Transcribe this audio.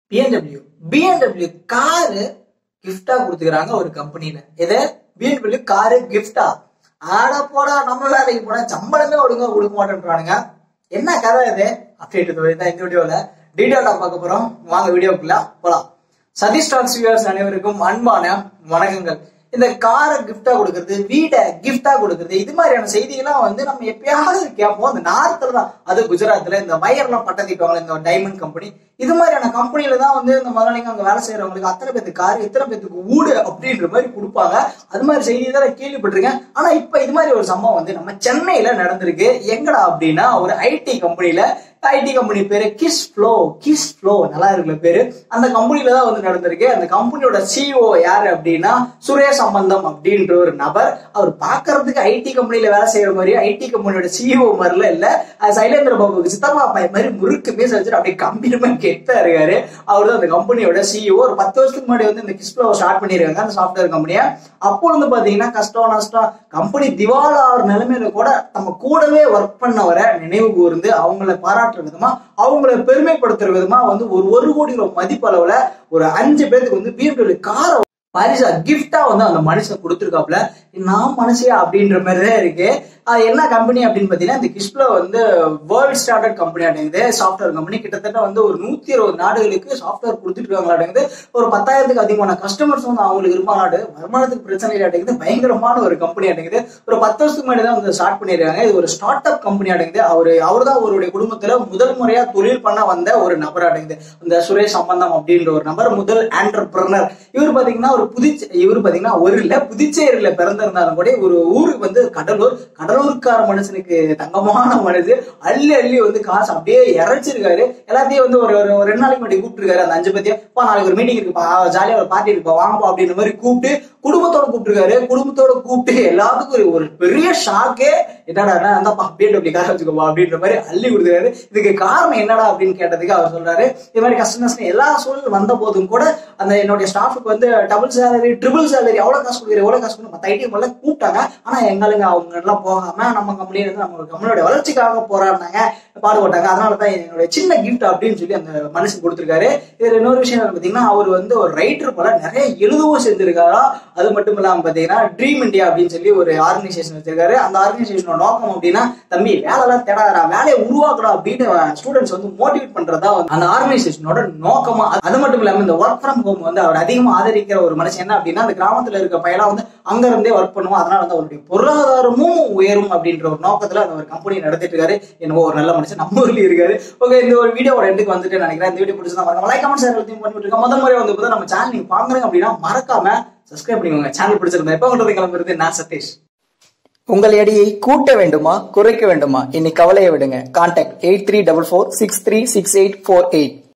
BNW BNW car கிஃப்டா கொடுத்துக்கிறாங்க ஒரு கம்பெனில எது பிஎன்டபிள்யூ காரு கிஃப்டா ஆட போடா நம்ம வேலைக்கு போனா சம்பளமே ஒழுங்கா கொடுக்க மாட்டேன்றானுங்க என்ன கதை இது அப்படின்றது தான் இந்த வீடியோல டீட்டெயிலா பார்க்க போறோம் வாங்க வீடியோக்குள்ள போலாம் சதீஷ் டாக்ஸ் வியூவர்ஸ் அனைவருக்கும் அன்பான வணக்கங்கள் இந்த காரை கிஃப்டா கொடுக்கறது வீடை கிஃப்டா கொடுக்கறது இது மாதிரியான செய்திகள்லாம் வந்து நம்ம எப்பயாவது கேட்போம் அந்த நார்த்துல தான் அது குஜராத்ல இந்த வயர்லாம் பட்டம் தீட்டுவாங்க இந்த டைமண்ட் கம்பெனி இது மாதிரியான கம்பெனில தான் வந்து இந்த முதலாளிங்க அங்க வேலை செய்யறவங்களுக்கு அத்தனை பேத்துக்கு காரு இத்தனை பேத்துக்கு ஊடு அப்படின்ற மாதிரி கொடுப்பாங்க அது மாதிரி செய்தி தான் நான் கேள்விப்பட்டிருக்கேன் ஆனா இப்ப இது மாதிரி ஒரு சம்பவம் வந்து நம்ம சென்னையில நடந்திருக்கு எங்கடா அப்படின்னா ஒரு ஐடி கம்பெனில ஐடி கம்பெனி பேரு கிஸ் ஃப்ளோ கிஸ் ஃப்ளோ நல்லா இருக்குல்ல பேரு அந்த கம்பெனில தான் வந்து நடந்திருக்கு அந்த கம்பெனியோட சிஓ யாரு அப்படின்னா சுரேஷ் சம்பந்தம் அப்படின்ற ஒரு நபர் அவர் பாக்குறதுக்கு ஐடி கம்பெனில வேலை செய்யற மாதிரி ஐடி கம்பெனியோட சிஓ மாதிரில இல்ல அது சைலேந்திர பாபுக்கு சித்தப்பா பையன் மாதிரி முறுக்கு பேச வச்சுட்டு அப்படியே கம்பீரமா கெத்தா இருக்காரு அவர் தான் அந்த கம்பெனியோட சிஓ ஒரு பத்து வருஷத்துக்கு முன்னாடி வந்து இந்த கிஸ் ஃப்ளோ ஸ்டார்ட் பண்ணிருக்காங்க அந்த சாஃப்ட்வேர் கம்பெனியை அப்போ வந்து பாத்தீங்கன்னா கஷ்டம் நஷ்டம் கம்பெனி திவால் ஆகிற நிலைமையில கூட நம்ம கூடவே ஒர்க் பண்ணவரை நினைவு கூர்ந்து அவங்கள பாராட்டுற விதமா அவங்கள பெருமைப்படுத்துற விதமா வந்து ஒரு ஒரு கோடி ரூபாய் மதிப்பளவுல ஒரு அஞ்சு பேருக்கு வந்து பிஎம்டபிள்யூ காரை பரிசா கிஃப்டா வந்து அந்த மனுஷன் கொடுத்துருக்காப்ல நான் மனுஷியா அப்படின்ற மாதிரி தான் இருக்கு அது என்ன கம்பெனி அப்படின்னு பாத்தீங்கன்னா இந்த கிஸ்ப்ல வந்து வேர்ல்ட் ஸ்டாண்டர்ட் கம்பெனி அடங்குது சாஃப்ட்வேர் கம்பெனி கிட்டத்தட்ட வந்து ஒரு நூத்தி இருபது நாடுகளுக்கு சாஃப்ட்வேர் கொடுத்துட்டு இருக்காங்க அடங்குது ஒரு பத்தாயிரத்துக்கு அதிகமான கஸ்டமர்ஸ் வந்து அவங்களுக்கு இருப்பா நாடு வருமானத்துக்கு பிரச்சனை இல்லை அடங்குது பயங்கரமான ஒரு கம்பெனி அடங்குது ஒரு பத்து வருஷத்துக்கு முன்னாடி தான் வந்து ஸ்டார்ட் பண்ணிருக்காங்க இது ஒரு ஸ்டார்ட் அப் கம்பெனி அடங்குது அவர் அவர் தான் அவருடைய குடும்பத்துல முதல் முறையா தொழில் பண்ண வந்த ஒரு நபர் அடங்குது இந்த சுரேஷ் சம்பந்தம் அப்படின்ற ஒரு நபர் முதல் ஆண்டர்பிரனர் இவர் பாத்தீங்கன்னா ஒரு புதுச்சே இவர் பாத்தீங்கன்னா ஒரு இல்ல புதுச்சேரியில பிறந்திருந்தாலும் கூட ஒரு ஊருக்கு வந்து கடலூர் கடலூர்கார மனுஷனுக்கு தங்கமான மனசு அள்ளி அள்ளி வந்து காசு அப்படியே இறைச்சிருக்காரு எல்லாத்தையும் வந்து ஒரு ஒரு ரெண்டு நாளைக்கு முன்னாடி கூப்பிட்டுருக்காரு அந்த அஞ்சு பத்தியும் பா நாளைக்கு ஒரு மீட்டிங் இருக்குப்பா ஜாலியா ஒரு பார்ட்டி இருக்குப்பா வாங்கப்பா அப்படின்ற மாதிரி கூப்பிட்டு குடும்பத்தோட கூப்பிட்டுருக்காரு குடும்பத்தோட கூப்பிட்டு எல்லாத்துக்கும் ஒரு ஒரு பெரிய ஷாக்கே என்னடா அந்தப்பா பிஎன்டபிள்யூ கார் வச்சுக்கோப்பா அப்படின்ற மாதிரி அள்ளி கொடுத்துருக்காரு இதுக்கு காரணம் என்னடா அப்படின்னு கேட்டதுக்கு அவர் சொல்றாரு இது மாதிரி கஷ்டம் நஷ்டம் எல்லா சூழல் வந்த போதும் கூட அந்த என்னுடைய ஸ்டாஃபுக்கு வந்து டபுள் சேலரி ட்ரிபிள் சேலரி எவ்வளவு காசு கொடுக்குற எவ்வளவு காசு கொடுக்குற மற்ற ஐடிஎம் எல்லாம் கூப்பிட்டாங்க ஆனா எங்களுங்க அவங்க எல்லாம் போகாம நம்ம கம்பெனி வந்து நம்ம கம்பெனியோட வளர்ச்சிக்காக போராடினாங்க பாடுபட்டாங்க அதனால தான் என்னுடைய சின்ன கிஃப்ட் அப்படின்னு சொல்லி அந்த மனுஷன் கொடுத்துருக்காரு இதுல இன்னொரு விஷயம் பாத்தீங்கன்னா அவர் வந்து ஒரு ரைட்டர் போல நிறைய எழுதவும் செஞ்சிருக்காரா அது மட்டும் இல்லாம பாத்தீங்கன்னா ட்ரீம் இந்தியா அப்படின்னு சொல்லி ஒரு ஆர்கனைசேஷன் வச்சிருக்காரு அந்த ஆர்கனைசேஷனோட நோக்கம் அப்படின்னா தம்பி வேலை எல்லாம் தேடாதா வேலையை உருவாக்கணும் அப்படின்னு ஸ்டூடெண்ட்ஸ் வந்து மோட்டிவேட் பண்றதா அந்த ஆர்கனைசேஷனோட நோக்கமா அது மட்டும் இல்லாம இந்த ஒர்க் ஃப்ரம் ஹோம் வந்து அவர் அதிகமா ஆதரிக்கிற ஒரு மனுஷன் என்ன அப்படின்னா அந்த கிராமத்துல இருக்க பையெல்லாம் வந்து அங்க இருந்தே ஒர்க் பண்ணுவோம் அதனால வந்து அவருடைய பொருளாதாரமும் உயரும் அப்படின்ற ஒரு நோக்கத்துல அந்த ஒரு கம்பெனி நடத்திட்டு இருக்காரு என்னவோ ஒரு நல்ல மனுஷன் நம்ம ஊர்ல இருக்காரு ஓகே இந்த ஒரு வீடியோட எண்டுக்கு வந்துட்டு நினைக்கிறேன் இந்த வீடியோ பிடிச்சதா மறக்காம லைக் கமெண்ட் ஷேர் எல்லாத்தையும் பண்ணிட்டு இருக்கோம் முதல் முறை வந்து பார்த்தா நம்ம சேனல் நீங்க பாக்குறீங்க அப்படின்னா மறக்காம சப்ஸ்கிரைப் பண்ணிக்கோங்க சேனல் பிடிச்சிருந்தா எப்ப உங்களுக்கு கிளம்புறது நான் சதீஷ் உங்கள் எடையை கூட்ட வேண்டுமா குறைக்க வேண்டுமா இன்னைக்கு கவலையை விடுங்க contact eight three double four six three six eight four eight